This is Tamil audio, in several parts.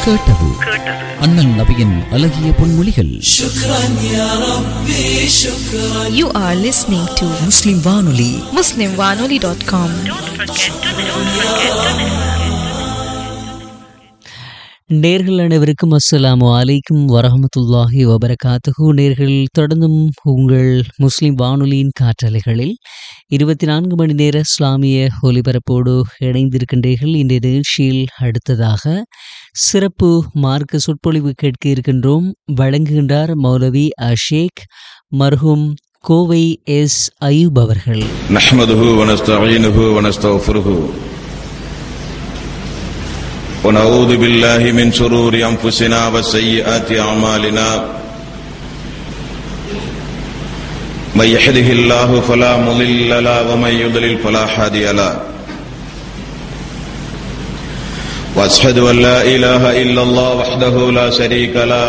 கேட்டது அண்ணன் நபியின் அழகிய பொன்மொழிகள் You are listening to முஸ்லிம் வானொலி MuslimWanoli.com. நேர்கள் அனைவருக்கும் அஸ்ஸலாமு அலைக்கும் வரஹமத்துல்லாஹி வபரகாத்துஹு நேர்கள் தொடர்ந்தும் உங்கள் முஸ்லிம் வானொலியின் காற்றலைகளில் இருபத்தி நான்கு மணி நேர இஸ்லாமிய ஒலிபரப்போடு இணைந்திருக்கின்றீர்கள் இந்த நிகழ்ச்சியில் அடுத்ததாக சிறப்பு மார்க்க சொற்பொழிவு கேட்க இருக்கின்றோம் வழங்குகின்றார் மௌலவி அஷேக் மர்ஹூம் கோவை எஸ் அயூப் அவர்கள் نحمده ونستعينه ونستغفره ونعوذ بالله من شرور أنفسنا وسيئات أعمالنا من يحده الله فلا مضل له ومن يضلل فلا هادي له واشهد ان لا اله الا الله وحده لا شريك له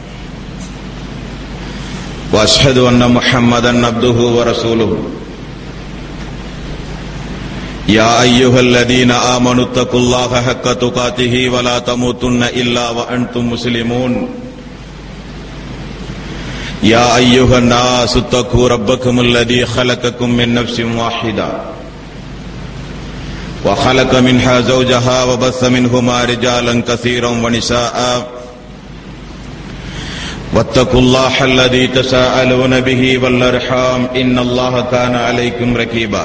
واشهد ان محمدا عبده ورسوله يا ايها الذين امنوا اتقوا الله حق تقاته ولا تموتن الا وانتم مسلمون يا ايها الناس اتقوا ربكم الذي خلقكم من نفس واحده وخلق منها زوجها وبث منهما رجالا كثيرا ونساء واتقوا الله الذي تساءلون به والارحام ان الله كان عليكم ركيبا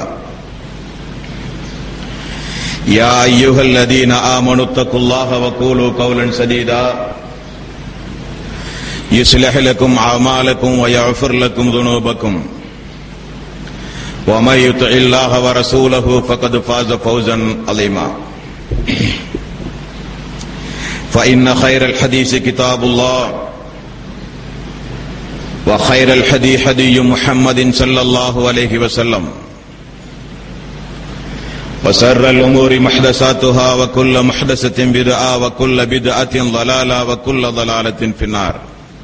يا ايها الذين امنوا اتقوا الله وقولوا قولا سديدا يصلح لكم اعمالكم ويغفر لكم ذنوبكم ومن يطع الله ورسوله فقد فاز فوزا عظيما فان خير الحديث كتاب الله وخير الحدي حدي محمد صلى الله عليه وسلم وسر الأمور محدثاتها وكل محدثة بدعة وكل بدعة ضلالة وكل ضلالة في النار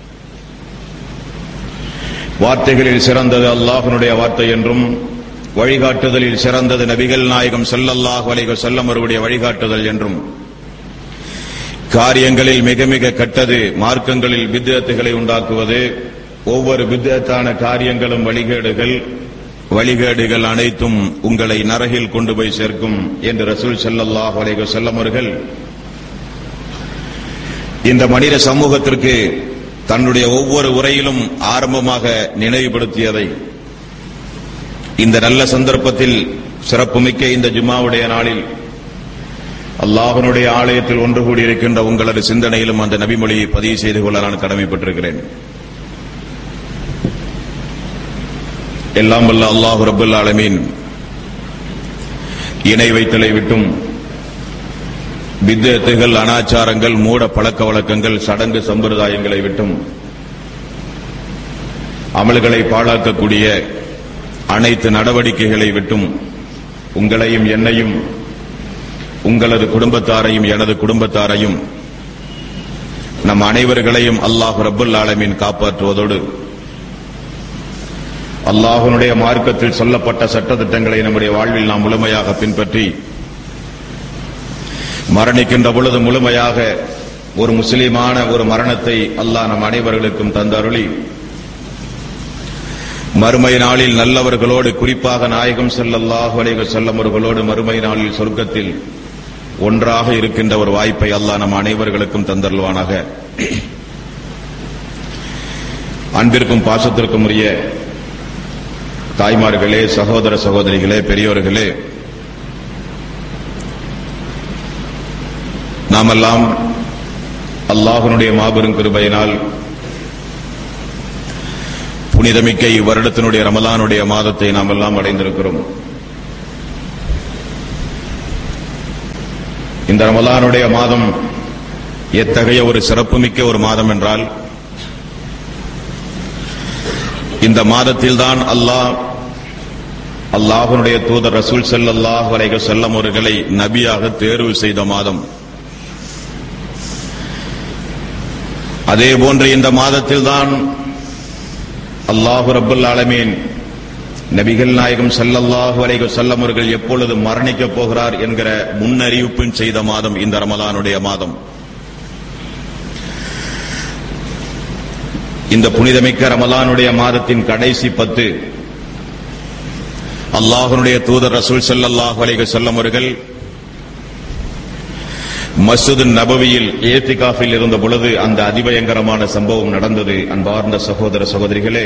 வார்த்தைகளில் சிறந்தது அல்லாஹ்வினுடைய வார்த்தை என்றும் வழிகாட்டுதலில் சிறந்தது நபிகள் நாயகம் ஸல்லல்லாஹு அலைஹி வஸல்லம் அவருடைய வழிகாட்டுதல் என்றும் காரியங்களில் மிக மிக கெட்டது மார்க்கங்களில் பித்அத்துகளை உண்டாக்குவது ஒவ்வொரு பித்அத்தான காரியங்களும் வழிகேடுகள் வழிகேடுகள் அனைத்தும் உங்களை நரகில் கொண்டு போய் சேர்க்கும் என்று ரசூல் ஸல்லல்லாஹு அலைஹி வஸல்லம் அவர்கள் இந்த மனித சமூகத்திற்கு தன்னுடைய ஒவ்வொரு உரையிலும் ஆரம்பமாக நினைவுபடுத்தியதை இந்த நல்ல சந்தர்ப்பத்தில் சிறப்புமிக்க இந்த ஜும்மாவுடைய நாளில் அல்லாஹ்வினுடைய ஆலயத்தில் ஒன்று கூடியிருக்கின்ற உங்களது சிந்தனையிலும் அந்த நபிமொழியை பதிவு செய்து கொள்ள நான் கடமைப்பட்டிருக்கிறேன் எல்லாம் வல்ல அல்லாஹ் ரபுல் ஆலமீன் இணை வைத்தலை விட்டும் வித்தத்துகள் அனாச்சாரங்கள் மூட பழக்க வழக்கங்கள் சடங்கு சம்பிரதாயங்களை விட்டும் அமல்களை பாழாக்கக்கூடிய அனைத்து நடவடிக்கைகளை விட்டும் உங்களையும் என்னையும் உங்களது குடும்பத்தாரையும் எனது குடும்பத்தாரையும் நம் அனைவர்களையும் அல்லாஹ் ரபுல் ஆலமீன் காப்பாற்றுவதோடு அல்லாஹ்வினுடைய மார்க்கத்தில் சொல்லப்பட்ட சட்டத்திட்டங்களை நம்முடைய வாழ்வில் நாம் முழுமையாக பின்பற்றி மரணிக்கின்ற பொழுது முழுமையாக ஒரு முஸ்லிமான ஒரு மரணத்தை அல்லாஹ் நம் அனைவர்களுக்கும் தந்தருளி மறுமை நாளில் நல்லவர்களோடு குறிப்பாக நாயகம் ஸல்லல்லாஹு அலைஹி வஸல்லம் அவர்களோடு மறுமை நாளில் சொர்க்கத்தில் ஒன்றாக இருக்கின்ற ஒரு வாய்ப்பை அல்லாஹ் நம் அனைவர்களுக்கும் தந்தருள்வானாக அன்பிற்கும் பாசத்திற்கும் உரிய தாய்மார்களே சகோதர சகோதரிகளே பெரியோர்களே நாமெல்லாம் அல்லாஹனுடைய மாபெரும் கிருபையினால் புனிதமிக்க இவ்வருடத்தினுடைய ரமலானுடைய மாதத்தை நாம் எல்லாம் அடைந்திருக்கிறோம் இந்த ரமலானுடைய மாதம் எத்தகைய ஒரு சிறப்புமிக்க ஒரு மாதம் என்றால் இந்த மாதத்தில்தான் அல்லாஹ் அல்லாஹனுடைய தூதர் ரசூல் ஸல்லல்லாஹு அலைஹி வஸல்லம் அவர்களை நபியாக தேர்வு செய்த மாதம் அதே போன்று இந்த மாதத்தில்தான் அல்லாஹு ரப்புல் ஆலமீன் நபிகள் நாயகம் ஸல்லல்லாஹு அலைஹி வஸல்லம் அவர்கள் எப்பொழுது மரணிக்கப் போகிறார் என்கிற முன்னறிவிப்பும் செய்த மாதம் இந்த ரமலானுடைய மாதம் இந்த புனிதமிக்க ரமலானுடைய மாதத்தின் கடைசி பத்து அல்லாஹனுடைய தூதர் ரசூல் ஸல்லல்லாஹு அலைஹி வஸல்லம் அவர்கள் மஸ்ஜிது நபவியில் ஏத்திகாஃபில் இருந்த பொழுது அந்த அதிபயங்கரமான சம்பவம் நடந்தது அன்பார்ந்த சகோதர சகோதரிகளே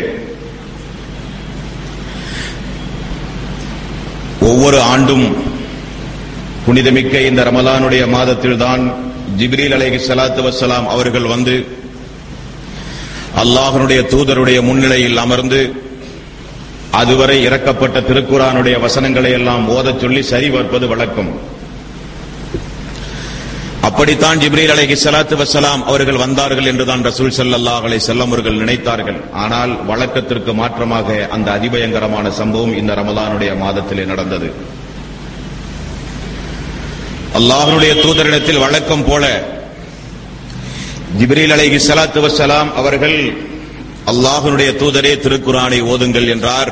ஒவ்வொரு ஆண்டும் புனிதமிக்க இந்த ரமலானுடைய மாதத்தில்தான் ஜிப்ரீல் அலைஹி ஸலாத்து வஸ்ஸலாம் அவர்கள் வந்து அல்லாஹனுடைய தூதருடைய முன்னிலையில் அமர்ந்து அதுவரை இறக்கப்பட்ட திருக்குரானுடைய வசனங்களை எல்லாம் ஓதச் சொல்லி சரிபார்ப்பது வழக்கம் அப்படித்தான் ஜிப்ரீல் அலைஹி ஸலாத்து வஸ்ஸலாம் அவர்கள் வந்தார்கள் என்றுதான் ரசூல் ஸல்லல்லாஹு அலைஹி வஸல்லம் அவர்கள் நினைத்தார்கள் ஆனால் வழக்கத்திற்கு மாற்றமாக அந்த அதிபயங்கரமான சம்பவம் இந்த ரமலானுடைய மாதத்திலே நடந்தது அல்லாஹ்வுடைய தூதரிடத்தில் வழக்கம் போல ஜிப்ரீல் அலைஹி ஸலாத்து வஸ்ஸலாம் அவர்கள் அல்லாஹ்வுடைய தூதரே திருக்குரானை ஓதுங்கள் என்றார்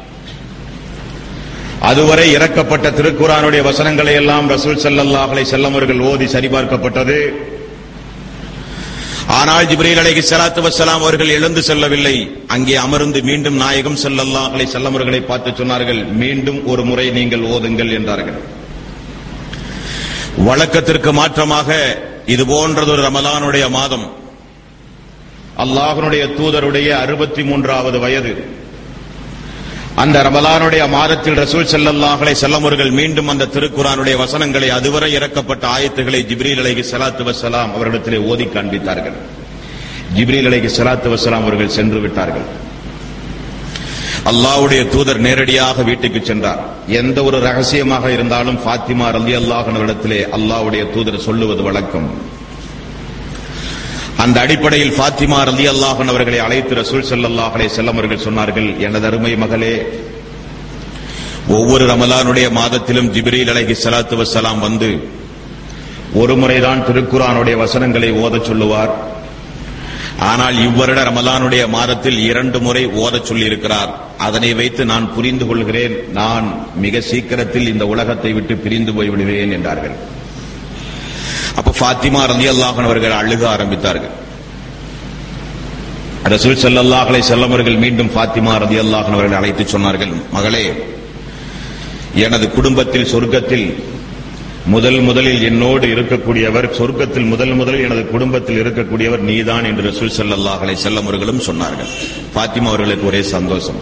அதுவரை இறக்கப்பட்ட திருக்குரானுடைய வசனங்களை எல்லாம் ரசூல் ஸல்லல்லாஹு அலைஹி வஸல்லம் அவர்கள் ஓதி சரிபார்க்கப்பட்டது ஆனால் ஜிப்ரீல் அலைஹி ஸலாத்து வஸ்ஸலாம் அவர்கள் எழுந்து செல்லவில்லை அங்கே அமர்ந்து மீண்டும் நாயகம் ஸல்லல்லாஹு அலைஹி வஸல்லம் அவர்களை பார்த்து சொன்னார்கள் மீண்டும் ஒரு முறை நீங்கள் ஓதுங்கள் என்றார்கள் வழக்கத்திற்கு மாற்றமாக இது போன்றதொரு ரமலானுடைய மாதம் அல்லாஹனுடைய தூதருடைய அறுபத்தி மூன்றாவது வயது அந்த ரமலானுடைய மாதத்தில் ரசூல் ஸல்லல்லாஹு அலைஹி வஸல்லம் அவர்கள் மீண்டும் அந்த திருக்குரானுடைய வசனங்களை அதுவரை இறக்கப்பட்ட ஆயத்துகளை ஜிப்ரீல் அலைஹி ஸலாத்து வஸ்ஸலாம் அவர்களிடத்திலே ஓதி காண்பித்தார்கள் ஜிப்ரீல் அலைஹி ஸலாத்து வஸ்ஸலாம் அவர்கள் சென்று விட்டார்கள் அல்லாஹ்வுடைய தூதர் நேரடியாக வீட்டுக்கு சென்றார் எந்த ஒரு ரகசியமாக இருந்தாலும் ஃபாத்திமா ரலி அல்லாஹ்விடத்திலே அல்லாஹ்வுடைய தூதர் சொல்லுவது வழக்கம் அந்த அடிப்படையில் ஃபாத்திமா ரலி அல்லாஹன் அவர்களை அழைத்து ரசூல் ஸல்லல்லாஹு அலைஹி வஸல்லம் அவர்கள் சொன்னார்கள் எனது அருமை மகளே ஒவ்வொரு ரமலானுடைய மாதத்திலும் ஜிப்ரீல் அலைஹி ஸலாத்து வஸ்ஸலாம் வந்து ஒரு முறைதான் திருக்குரானுடைய வசனங்களை ஓதச் சொல்லுவார் ஆனால் இவ்வருட ரமலானுடைய மாதத்தில் இரண்டு முறை ஓதச் சொல்லியிருக்கிறார் அதனை வைத்து நான் புரிந்து கொள்கிறேன் நான் மிக சீக்கிரத்தில் இந்த உலகத்தை விட்டு பிரிந்து போய் விடுவேன் என்றார்கள் அப்ப ஃபாத்திமா ரலி அல்லாஹன் அவர்கள் அழுக ஆரம்பித்தார்கள் ரசூல் ஸல்லல்லாஹு அலைஹி வஸல்லம் அவர்கள் மீண்டும் ஃபாத்திமா ரலி அல்லாஹன் அவர்கள் அழைத்து சொன்னார்கள் மகளே எனது குடும்பத்தில் சொர்க்கத்தில் முதல் முதலில் என்னோடு இருக்கக்கூடியவர் சொர்க்கத்தில் முதல் முதலில் எனது குடும்பத்தில் இருக்கக்கூடியவர் நீதான் என்று ரசூல் ஸல்லல்லாஹு அலைஹி வஸல்லம் அவர்களும் சொன்னார்கள் ஃபாத்திமா அவர்களுக்கு ஒரே சந்தோஷம்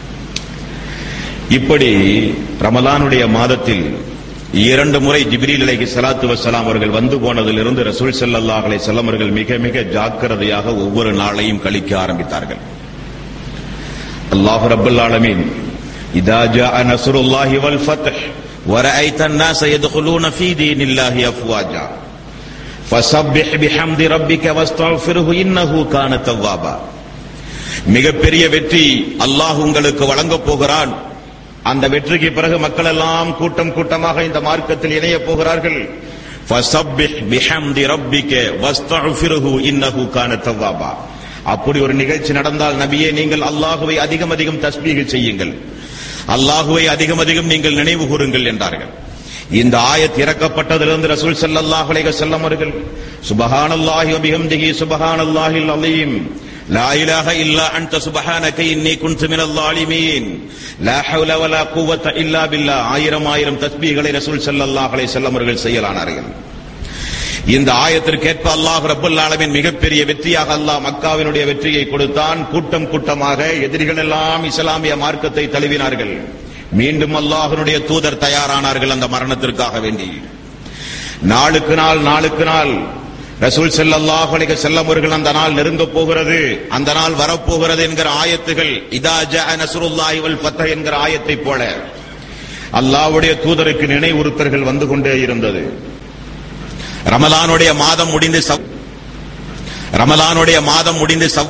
இப்படி ரமலானுடைய மாதத்தில் இரண்டு முறை ஜிப்ரீல் அலைஹி ஸலாத்து வஸ்ஸலாம் அவர்கள் வந்து போனதிலிருந்து ரசூல் ஸல்லல்லாஹு அலைஹி வஸல்லம் அவர்கள் மிக மிக ஜாக்கிரதையாக ஒவ்வொரு நாளையும் கழிக்க ஆரம்பித்தார்கள் அல்லாஹ் ரப்பல் ஆலமீன் இதா ஜாஅ நஸ்ருல்லாஹி வல் ஃபத்ஹ் ورأيت الناس يدخلون في دين الله أفواجا فسبح بحمد ربك واستغفره إنه كان توابا மிகப்பெரிய வெற்றி அல்லாஹ் உங்களுக்கு வழங்கப் போகிறான் அந்த வெற்றிக்கு பிறகு மக்கள் எல்லாம் கூட்டம் கூட்டமாக இந்த மார்க்கத்தில் இணையப் போகிறார்கள் فسبح بحمد ربك واستغفره إنه كان توابا அப்படி ஒரு நிகழ்ச்சி நடந்தால் நபியே நீங்கள் அல்லாஹுவை அதிகம் அதிகம் தஸ்பீக செய்யுங்கள் அல்லாஹுவை அதிகம் அதிகம் நீங்கள் நினைவு கூறுங்கள் என்றார்கள் இந்த ஆயத் இறக்கப்பட்டதிலிருந்து ரசூல் ஸல்லல்லாஹு அலைஹி வஸல்லம் அவர்கள் சுபஹானல்லாஹி வ பிஹம்திஹி சுபஹானல்லாஹில் அலீம் لا إله إلا أنت سبحانك إني كنت من الظالمين لا حول ولا قوة إلا بالله ஆயிரம் ஆயிரம் தஸ்பீகளை ரசூல் ஸல்லல்லாஹு அலைஹி வஸல்லம் அவர்கள் செய்யலானார்கள் இந்த ஆயத்திற்கேற்ப அல்லாஹ் ரப்பல் ஆலமின் மிகப்பெரிய வெற்றியாக அல்லாஹ் மக்காவினுடைய வெற்றியை கொடுத்தான் கூட்டம் கூட்டமாக எதிரிகள் எல்லாம் இஸ்லாமிய மார்க்கத்தை தழுவினார்கள் மீண்டும் அல்லாஹ்வினுடைய தூதர் தயாரானார்கள் அந்த மரணத்திற்காக வேண்டி நாளுக்கு நாள் நாளுக்கு நாள் ரசூல் ஸல்லல்லாஹு அலைஹி வஸல்லம் அவர்கள் அந்த நாள் நெருங்கப் போகிறது அந்த நாள் வரப்போகிறது என்கிற ஆயத்துகள் இதா ஜஅ நஸ்ருல்லாஹி வல் ஃபத்ஹ் என்கிற ஆயத்தைப் போல அல்லாஹ்வுடைய தூதருக்கு நினைவுறுத்தல்கள் வந்து கொண்டே இருந்தது ரமலானுடைய மாதம் முடிந்து சவ்- ரமலானுடைய மாதம் முடிந்து சவ்